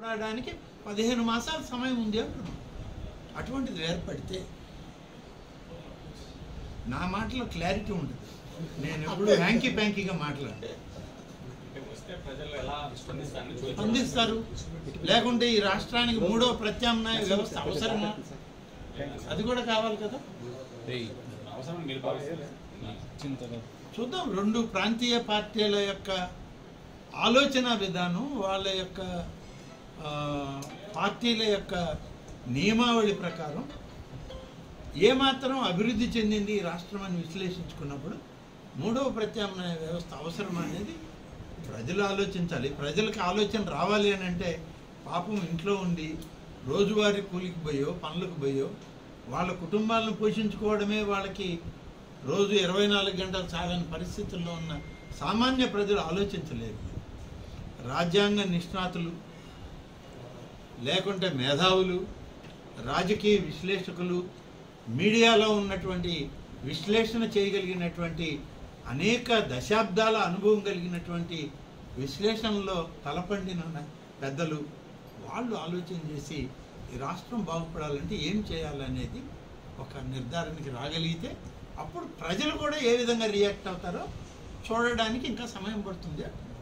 పోరాడడానికి పదిహేను మాసాల సమయం ఉంది అంటున్నాం అటువంటిది ఏర్పడితే నా మాటలో క్లారిటీ ఉంటుంది నేను ఎప్పుడు హ్యాంకీ ప్యాంకీగా మాట్లాడు వస్తే ప్రజలు ఎలా స్పందిస్తారని చూపించాలి. స్పందిస్తారు లేకుంటే ఈ రాష్ట్రానికి మూడో ప్రత్యామ్నాయ వ్యవస్థ అవసరమా అది కూడా కావాలి కదా అవసరం మీరు భావిస్తారు చూద్దాం రెండు ప్రాంతీయ పార్టీల యొక్క ఆలోచన విధానం వాళ్ళ యొక్క ఆ, పార్టీల యొక్క నియమావళి ప్రకారం ఏమాత్రం అభివృద్ధి చెందింది ఈ రాష్ట్రం అని విశ్లేషించుకున్నప్పుడు మూడవ ప్రత్యామ్నాయ వ్యవస్థ అవసరం అనేది ప్రజలు ఆలోచించాలి ప్రజలకు ఆలోచన రావాలి అని అంటే పాపం ఇంట్లో ఉండి రోజువారీ కూలికి పోయో పనులకు పోయో వాళ్ళ కుటుంబాలను పోషించుకోవడమే వాళ్ళకి రోజు ఇరవై నాలుగు గంటలు సాగని పరిస్థితుల్లో ఉన్న సామాన్య ప్రజలు ఆలోచించలేరు రాజ్యాంగ నిష్ణాతులు లేకుంటే మేధావులు రాజకీయ విశ్లేషకులు మీడియాలో ఉన్నటువంటి విశ్లేషణ చేయగలిగినటువంటి అనేక దశాబ్దాల అనుభవం కలిగినటువంటి విశ్లేషణలో తలపండిన పెద్దలు వాళ్ళు ఆలోచన చేసి ఈ రాష్ట్రం బాగుపడాలంటే ఏం చేయాలనేది ఒక నిర్ధారణకి రాగలిగితే అప్పుడు ప్రజలు కూడా ఏ విధంగా రియాక్ట్ అవుతారో చూడడానికి ఇంకా సమయం పడుతుంది